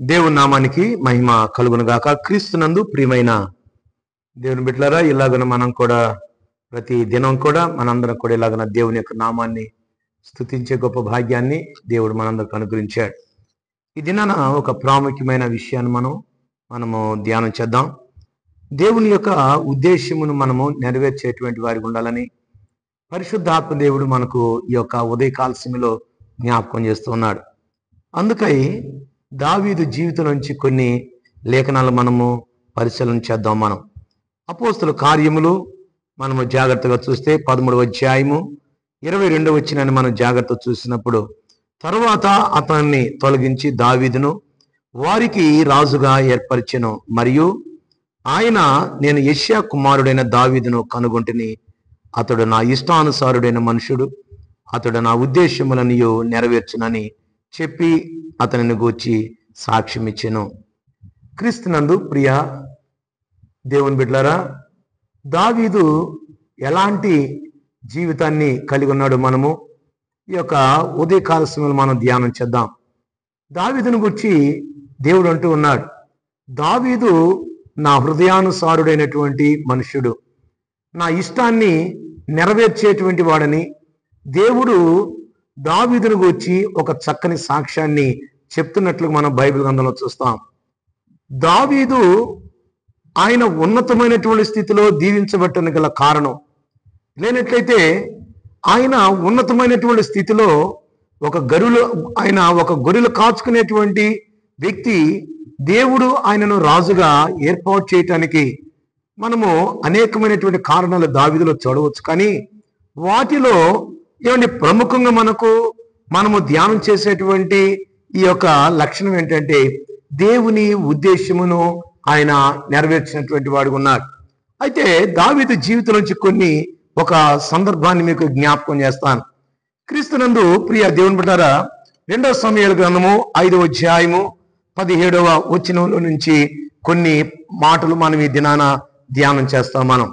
దేవుని నామానికి మహిమ కలుగును గాక క్రీస్తునందు ప్రియమైన దేవుని బిడ్డలారా ఇలాగన మనం కూడా ప్రతి దినం కూడా మనందరం కూడా ఇలాగన దేవుని యొక్క నామాన్ని స్తుతించే గొప్ప భాగ్యాన్ని దేవుడు మనందరికి అనుగ్రహించాడు ఈ దినాన ఒక ప్రాముఖ్యమైన విషయాన్ని మనం మనము ధ్యానం చేద్దాం దేవుని యొక్క ఉద్దేశమును మనము నెరవేర్చేటువంటి వారికి ఉండాలని పరిశుద్ధాత్మ దేవుడు మనకు ఈ యొక్క ఉదయకాల సమయంలో జ్ఞాపకం చేస్తున్నాడు అందుకై దావీదు జీవితం నుంచి కొన్ని లేఖనాలు మనము పరిశీలన చేద్దాం మనం అపోస్తుల కార్యములు మనము జాగ్రత్తగా చూస్తే పదమూడవ అధ్యాయము ఇరవై రెండవ వచ్చినని మనం జాగ్రత్త చూసినప్పుడు తరువాత అతన్ని తొలగించి దావీదును వారికి రాజుగా ఏర్పరిచెను మరియు ఆయన నేను యష్యా కుమారుడైన దావీదును కనుగొంటిని అతడు నా ఇష్టానుసారుడైన మనుషుడు అతడు నా ఉద్దేశములనియు నెరవేర్చునని చెప్పి అతనిని గూర్చి సాక్ష్యం ఇచ్చెను క్రీస్తునందు ప్రియ దేవుని బిడ్డలారా దావీదు ఎలాంటి జీవితాన్ని కలిగి ఉన్నాడు మనము ఈ యొక్క ఉదయకాల సమయంలో మనం ధ్యానం చేద్దాం దావీదును గురించి దేవుడు అంటూ ఉన్నాడు దావీదు నా హృదయానుసారుడైనటువంటి మనుష్యుడు నా ఇష్టాన్ని నెరవేర్చేటువంటి వాడని దేవుడు దావీదును గూర్చి ఒక చక్కని సాక్ష్యాన్ని చెప్తున్నట్లు మనం బైబిల్ గ్రంథంలో చూస్తాం దావీదు ఆయన ఉన్నతమైనటువంటి స్థితిలో దీవించబట్టని గల కారణం లేనట్లయితే ఆయన ఉన్నతమైనటువంటి స్థితిలో ఒక గరులు ఆయన ఒక గొర్రెలు కాచుకునేటువంటి వ్యక్తి దేవుడు ఆయనను రాజుగా ఏర్పాటు చేయటానికి మనము అనేకమైనటువంటి కారణాలు దావిదిలో చూడవచ్చు కానీ వాటిలో ఏమండి ప్రముఖంగా మనకు మనము ధ్యానం చేసేటువంటి ఈ యొక్క లక్షణం ఏంటంటే దేవుని ఉద్దేశమును ఆయన నెరవేర్చినటువంటి వాడు ఉన్నాడు అయితే దావీదు జీవితం నుంచి కొన్ని ఒక సందర్భాన్ని మీకు జ్ఞాపకం చేస్తాను క్రీస్తునందు ప్రియ దేవుని బిడ్డారా రెండవ సమయాల గ్రంథము ఐదవ అధ్యాయము పదిహేడవ వచనంలో నుంచి కొన్ని మాటలు మనం ఈ దినాన ధ్యానం చేస్తాం మనం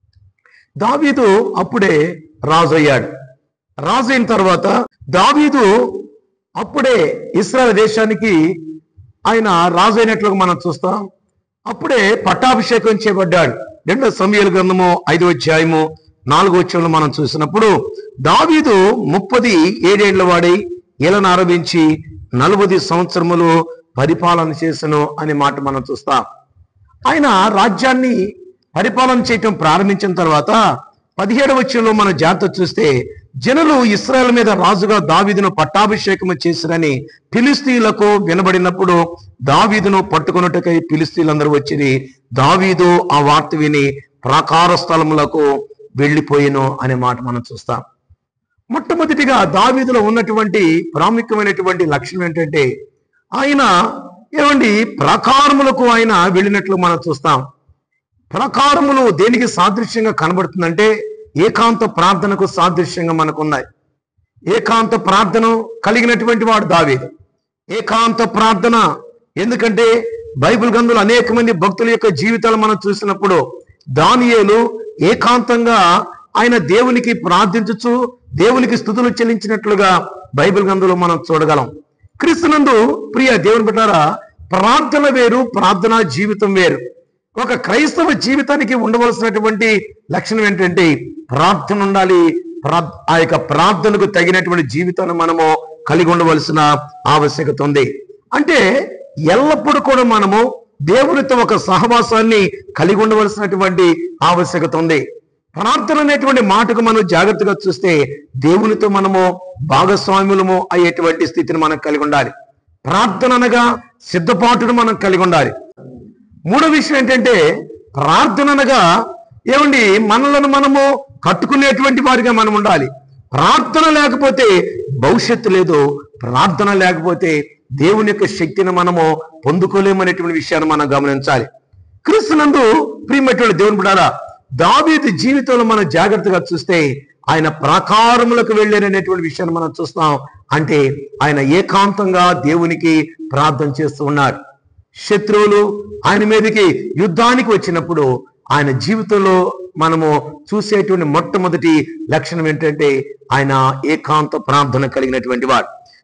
దావీదు అప్పుడే రాజు అయ్యాడు రాజు అయిన తర్వాత దావీదు అప్పుడే ఇస్రాయల్ దేశానికి ఆయన రాజు అయినట్లుగా మనం చూస్తాం అప్పుడే పట్టాభిషేకం చేయబడ్డాడు రెండో సమయాల గ్రంథము ఐదో అధ్యాయము నాలుగో వచ్చంలో మనం చూసినప్పుడు దావీదు ముప్పది ఏడేళ్ల వాడి ఏలను ఆరంభించి నలభై సంవత్సరములు పరిపాలన చేసను అనే మాట మనం చూస్తాం ఆయన రాజ్యాన్ని పరిపాలన చేయటం ప్రారంభించిన తర్వాత పదిహేడవ వచ్చంలో మనం జాగ్రత్త చూస్తే జనులు ఇస్రాయల్ మీద రాజుగా దావీదును పట్టాభిషేకం చేసిరని ఫిలిస్తీన్లకు వినబడినప్పుడు దావీదును పట్టుకొనుటకై ఫిలిస్తీన్లందరూ వచ్చిరి దావీదు ఆ వార్త విని ప్రాకార స్థలములకు వెళ్ళిపోయిను అనే మాట మనం చూస్తాం మొట్టమొదటిగా దావీదులో ఉన్నటువంటి ప్రాముఖ్యమైనటువంటి లక్షణం ఏంటంటే ఆయన ఏమండి ప్రాకారములకు ఆయన వెళ్ళినట్లు మనం చూస్తాం ప్రాకారములు దేనికి సాదృశ్యంగా కనబడుతుందంటే ఏకాంత ప్రార్థనకు సాదృశ్యంగా మనకున్నాయి ఏకాంత ప్రార్థన కలిగినటువంటి వాడు దావీదు ఏకాంత ప్రార్థన ఎందుకంటే బైబిల్ గ్రంథులు అనేక మంది భక్తుల యొక్క జీవితాలు మనం చూసినప్పుడు దానియేలు ఏకాంతంగా ఆయన దేవునికి ప్రార్థించుచు దేవునికి స్థుతులు చెల్లించినట్లుగా బైబిల్ గ్రంథంలో మనం చూడగలం క్రీస్తునందు ప్రియ దేవుని బిడ్డారా ప్రార్థన వేరు ప్రార్థనా జీవితం వేరు ఒక క్రైస్తవ జీవితానికి ఉండవలసినటువంటి లక్షణం ఏంటంటే ప్రార్థన ఉండాలి ప్రా- ఆ యొక్క ప్రార్థనకు తగినటువంటి జీవితాన్ని మనము కలిగి ఉండవలసిన ఆవశ్యకత ఉంది అంటే ఎల్లప్పుడూ కూడా మనము దేవునితో ఒక సహవాసాన్ని కలిగి ఉండవలసినటువంటి ఆవశ్యకత ఉంది ప్రార్థన అనేటువంటి మాటకు మనం జాగ్రత్తగా చూస్తే దేవునితో మనము భాగస్వామ్యులము అయ్యేటువంటి స్థితిని మనం కలిగి ఉండాలి ప్రార్థన అనగా సిద్ధపాటును మనం కలిగి ఉండాలి మూడో విషయం ఏంటంటే ప్రార్థన అనగా ఏమండి మనలను మనము కట్టుకునేటువంటి వారిగా మనం ఉండాలి ప్రార్థన లేకపోతే భవిష్యత్తు లేదు ప్రార్థన లేకపోతే దేవుని యొక్క శక్తిని మనము పొందుకోలేమనేటువంటి విషయాన్ని మనం గమనించాలి క్రీస్తునందు ప్రియమైనటువంటి దేవుని బిడ్డారా దావీదు జీవితంలో మనం జాగ్రత్తగా చూస్తే ఆయన ప్రాకారములకు వెళ్ళారనేటువంటి విషయాన్ని మనం చూస్తాం అంటే ఆయన ఏకాంతంగా దేవునికి ప్రార్థన చేస్తూ ఉన్నాడు శత్రువులు ఆయన మీదకి యుద్ధానికి వచ్చినప్పుడు ఆయన జీవితంలో మనము చూసేటువంటి మొట్టమొదటి లక్షణం ఏంటంటే ఆయన ఏకాంత ప్రార్థన కలిగినటువంటి వాడు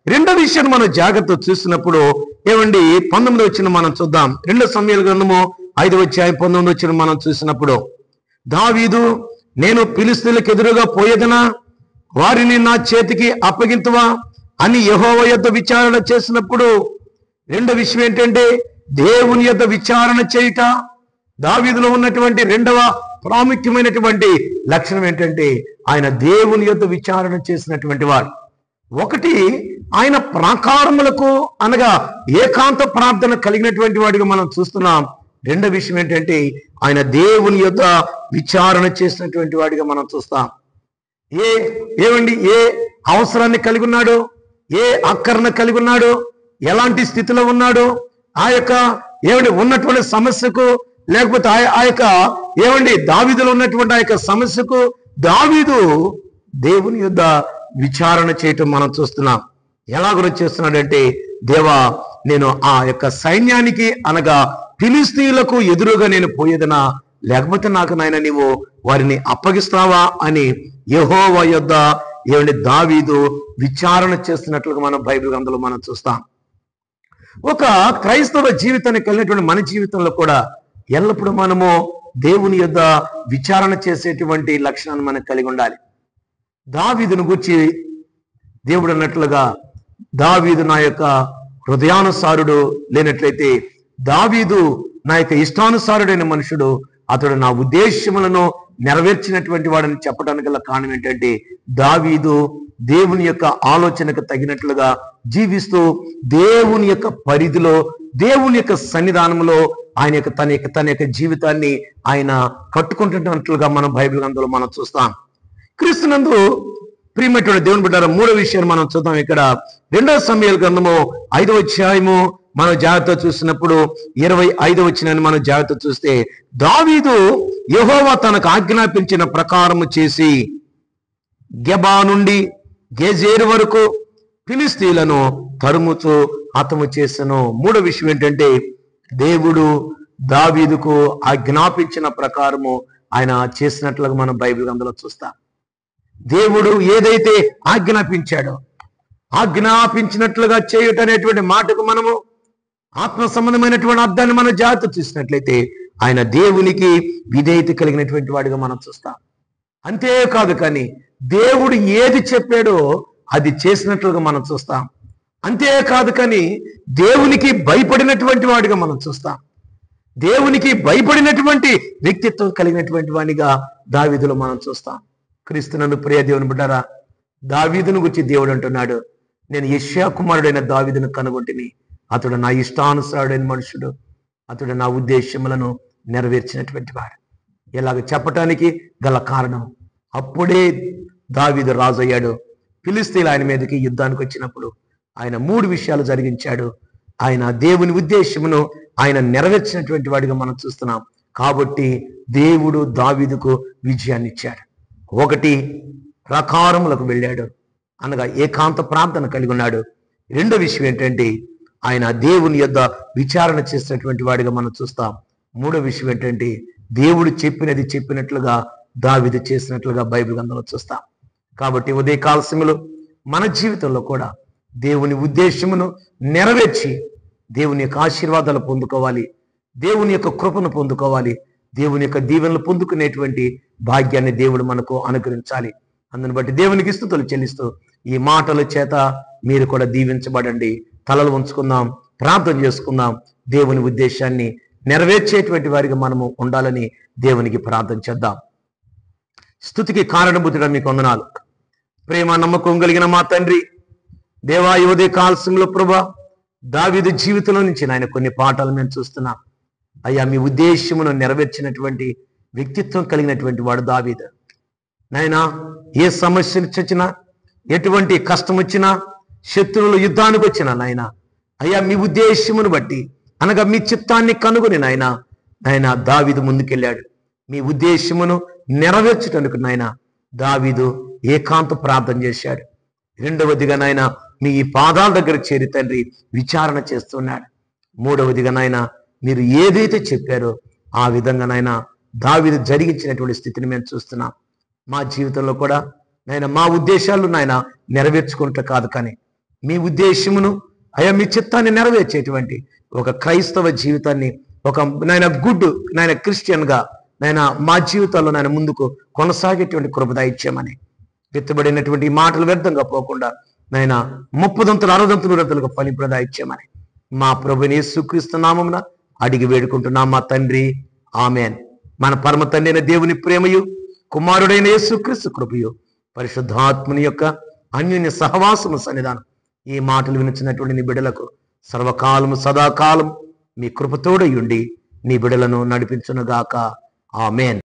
రెండో విషయాన్ని మనం జాగ్రత్త చూసినప్పుడు ఏమండి పంతొమ్మిది వచ్చిన మనం చూద్దాం రెండో సమయాల గ్రంథము ఐదు వచ్చాయి పంతొమ్మిది వచ్చిన మనం చూసినప్పుడు దావీదు నేను పిలిస్తీలకు ఎదురుగా పోయేదనా వారిని నా చేతికి అప్పగింతవా అని యెహోవా యొద్ద విచారణ చేసినప్పుడు రెండో విషయం ఏంటంటే దేవుని యొద్ద విచారణ చేయుట దావీదులో ఉన్నటువంటి రెండవ ప్రాముఖ్యమైనటువంటి లక్షణం ఏంటంటే ఆయన దేవుని యొద్ద విచారణ చేసినటువంటి వాడు ఒకటి ఆయన ప్రాకారములకు అనగా ఏకాంత ప్రార్థన కలిగినటువంటి వాడిగా మనం చూస్తున్నాం రెండో విషయం ఏంటంటే ఆయన దేవుని యొద్ద విచారణ చేసినటువంటి వాడిగా మనం చూస్తాం ఏ ఏమండి ఏ అవసరాన్ని కలిగి ఉన్నాడు ఏ అక్కరణ కలిగి ఉన్నాడు ఎలాంటి స్థితిలో ఉన్నాడు ఆ యొక్క ఏమండి ఉన్నటువంటి సమస్యకు లేకపోతే ఆ ఆ యొక్క ఏమండి దావీదులో ఉన్నటువంటి ఆ యొక్క సమస్యకు దావీదు దేవుని యొద్ద విచారణ చేయటం మనం చూస్తున్నాం ఎలాగో చేస్తున్నాడంటే దేవా నేను ఆ యొక్క సైన్యానికి అనగా ఫిలిస్తీన్లకు ఎదురుగా నేను పోయేదనా లేకపోతే నాకు నాయన నీవు వారిని అప్పగిస్తావా అని యెహోవా యొద్ద ఏమండి దావీదు విచారణ చేస్తున్నట్లుగా మనం బైబిల్ గ్రంథంలో మనం చూస్తాం ఒక క్రైస్తవ జీవితానికి కలిగినటువంటి మన జీవితంలో కూడా ఎల్లప్పుడూ మనము దేవుని యొద్ద విచారణ చేసేటువంటి లక్షణాన్ని మనం కలిగి ఉండాలి దావీదును గురించి దేవుడు అన్నట్లుగా దావీదు నా యొక్క హృదయానుసారుడు లేనట్లయితే దావీదు నా యొక్క ఇష్టానుసారుడైన మనుషుడు అతడు నా ఉద్దేశములను నెరవేర్చినటువంటి వాడని చెప్పడానికి గల కారణం ఏంటంటే దావీదు దేవుని యొక్క ఆలోచనకు తగినట్లుగా జీవిస్తూ దేవుని యొక్క పరిధిలో దేవుని యొక్క సన్నిధానంలో ఆయన యొక్క తన యొక్క తన యొక్క జీవితాన్ని ఆయన కట్టుకుంటున్నట్లుగా మనం బైబిల్ గ్రంథంలో మనం చూస్తాం క్రీస్తునందు ప్రియమైనటువంటి దేవుని బిడ్డారా మూడో విషయాన్ని మనం చూద్దాం ఇక్కడ రెండవ సమయాల గ్రంథము ఐదవ అధ్యాయము మనం జాగ్రత్త చూసినప్పుడు ఇరవై ఐదవ వచ్చినని మనం జాగ్రత్త చూస్తే దావీదు యెహోవా తనకు ఆజ్ఞాపించిన ప్రకారము చేసి గెబా నుండి గేజేరు వరకు ఫిలిస్తీన్లను తరుముచు హతము చేసను మూడో విషయం ఏంటంటే దేవుడు దావీదుకు ఆజ్ఞాపించిన ప్రకారము ఆయన చేసినట్లుగా మనం బైబిల్ గ్రంథంలో చూస్తాం దేవుడు ఏదైతే ఆజ్ఞాపించాడో ఆజ్ఞాపించినట్లుగా చేయుట అనేటువంటి మాటకు మనము ఆత్మ సంబంధమైనటువంటి అర్థాన్ని మనం జాగ్రత్త చూసినట్లయితే ఆయన దేవునికి విధేయత కలిగినటువంటి వాడిగా మనం చూస్తాం అంతేకాదు కానీ దేవుడు ఏది చెప్పాడో అది చేసినట్లుగా మనం చూస్తాం అంతేకాదు కానీ దేవునికి భయపడినటువంటి వాడిగా మనం చూస్తాం దేవునికి భయపడినటువంటి వ్యక్తిత్వం కలిగినటువంటి వాడిగా దావీదులో మనం చూస్తాం క్రీస్తునందు ప్రియ దేవుని బిడ్డారా దావీదును గురించి దేవుడు అంటున్నాడు నేను యష్యా కుమారుడైన దావీదును కనుగొంటిని అతడు నా ఇష్టానుసారుడైన మనుషుడు అతడు నా ఉద్దేశములను నెరవేర్చినటువంటి వాడు ఇలాగ చెప్పటానికి గల కారణం అప్పుడే దావీదు రాజు అయ్యాడు ఫిలిస్తీన్లు ఆయన మీదకి యుద్ధానికి వచ్చినప్పుడు ఆయన మూడు విషయాలు జరిగించాడు ఆయన దేవుని ఉద్దేశమును ఆయన నెరవేర్చినటువంటి వాడిగా మనం చూస్తున్నాం కాబట్టి దేవుడు దావీదుకు విజయాన్ని ఇచ్చాడు ఒకటి ప్రకారములకు వెళ్ళాడు అనగా ఏకాంత ప్రార్థన కలిగి ఉన్నాడు రెండో విషయం ఏంటంటే ఆయన దేవుని యొద్ద విచారణ చేసినటువంటి వాడిగా మనం చూస్తాం మూడో విషయం ఏంటంటే దేవుడు చెప్పినది చెప్పినట్లుగా దావిది చేసినట్లుగా బైబిల్ గ్రంథంలో చూస్తాం కాబట్టి ఉదయకాల సమయంలో మన జీవితంలో కూడా దేవుని ఉద్దేశమును నెరవేర్చి దేవుని యొక్క ఆశీర్వాదాలు పొందుకోవాలి దేవుని యొక్క కృపను పొందుకోవాలి దేవుని యొక్క దీవెనలు పొందుకునేటువంటి భాగ్యాన్ని దేవుడు మనకు అనుగ్రహించాలి అందుని బట్టి దేవునికి స్థుతులు చెల్లిస్తూ ఈ మాటల చేత మీరు కూడా దీవించబడండి తలలు ఉంచుకుందాం ప్రార్థన చేసుకుందాం దేవుని ఉద్దేశాన్ని నెరవేర్చేటువంటి వారిగా మనము ఉండాలని దేవునికి ప్రార్థన చేద్దాం స్థుతికి కారణభూతుడా మీకు వందనాలు ప్రేమ నమ్మకం కలిగిన మా తండ్రి దేవా యువదే కాల్సంలో ప్రభా దావిదు జీవితంలో నుంచి నాయన కొన్ని పాఠాలు మేము చూస్తున్నాం అయ్యా మీ ఉద్దేశమును నెరవేర్చినటువంటి వ్యక్తిత్వం కలిగినటువంటి వాడు దావీదు నాయనా ఏ సమస్య వచ్చినా ఎటువంటి కష్టం వచ్చినా శత్రువులు యుద్ధానికి వచ్చినా నాయన అయ్యా మీ ఉద్దేశమును బట్టి అనగా మీ చిత్తాన్ని కనుగొని నాయన నాయన దావీదు ముందుకెళ్ళాడు మీ ఉద్దేశమును నెరవేర్చుటందుకు నాయన దావీదు ఏకాంత ప్రార్థన చేశాడు రెండవదిగా నాయన మీ పాదాల దగ్గర చేరి తండ్రి విచారణ చేస్తున్నాడు మూడవదిగా నాయన మీరు ఏదైతే చెప్పారో ఆ విధంగా నాయన దావీదు జరిగించినటువంటి స్థితిని మేము చూస్తున్నాం మా జీవితంలో కూడా నాయన మా ఉద్దేశాలు నాయన నెరవేర్చుకుంటే కాదు కానీ మీ ఉద్దేశమును అయా మీ చిత్తాన్ని నెరవేర్చేటువంటి ఒక క్రైస్తవ జీవితాన్ని ఒక నాయన గుడ్ నాయన క్రిస్టియన్ గా నాయన మా జీవితాల్లో నాయన ముందుకు కొనసాగేటువంటి కృప దయచేయమని విత్తబడినటువంటి ఈ మాటలు వ్యర్థంగా పోకుండా నాయన ముప్పదంతులు అరవదంతులు రద్దులుగా ఫలింపుడు దయచేయమని మా ప్రభుని యేసుక్రీస్తు నామమున అడిగి వేడుకుంటున్నాం మా తండ్రి ఆమెన్ మన పరమ తండ్రి అయిన దేవుని ప్రేమయు కుమారుడైన యేసుక్రీస్తు కృపయు పరిశుద్ధాత్ముని యొక్క అన్యోన్య సహవాసము సన్నిధానం ఈ మాటలు వినిచినటువంటి నీ బిడ్డలకు సర్వకాలము సదాకాలం మీ కృపతోడయుండి నీ బిడ్డలను నడిపించునుగాక ఆమెన్